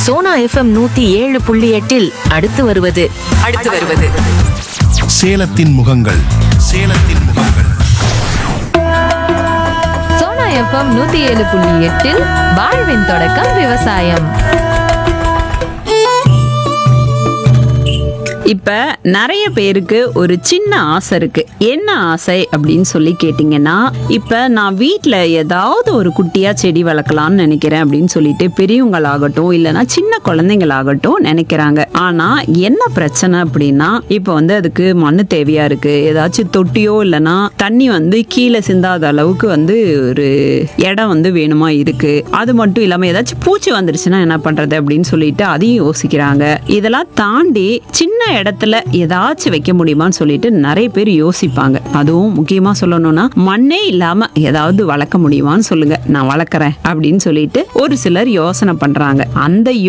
Sona FM நூத்தி ஏழு புள்ளி எட்டில் அடுத்து வருவது அடுத்து வருவது சேலத்தின் முகங்கள் சேலத்தின் முகங்கள் சோனா எஃப்எம் நூத்தி ஏழு புள்ளி எட்டில் வாழ்வின் தொடக்கம் விவசாயம் இப்ப நிறைய பேருக்கு ஒரு சின்ன ஆசை இருக்கு என்ன ஆசை அப்படின்னு சொல்லி கேட்டிங்கன்னா இப்ப நான் வீட்ல ஏதாவது ஒரு குட்டியா செடி வளர்க்கலாம்னு நினைக்கிறேன் அப்படின்னு சொல்லிட்டு பெரியவங்களாகட்டும் இல்லைன்னா சின்ன குழந்தைங்களாகட்டும் நினைக்கிறாங்க ஆனா என்ன பிரச்சனை அப்படின்னா இப்ப வந்து அதுக்கு மண்ணு தேவையா இருக்கு ஏதாச்சும் தொட்டியோ இல்லைன்னா தண்ணி வந்து கீழே சிந்தாத அளவுக்கு வந்து ஒரு இடம் வந்து வேணுமா இருக்கு அது மட்டும் இல்லாம ஏதாச்சும் பூச்சி வந்துருச்சுன்னா என்ன பண்றது அப்படின்னு சொல்லிட்டு அதையும் யோசிக்கிறாங்க இதெல்லாம் தாண்டி சின்ன இடத்துல ஏதாச்சும் வைக்க முடியுமான்னு சொல்லிட்டு நிறைய பேர் யோசிப்பாங்க அதுவும் முக்கியமா சொல்லணும்னா மண்ணே இல்லாம ஏதாவது வளர்க்க முடியுமான்னு சொல்லுங்க நான் வளர்க்குறேன் அப்படின்னு சொல்லிட்டு ஒரு சிலர் யோசனை பண்றாங்க அந்த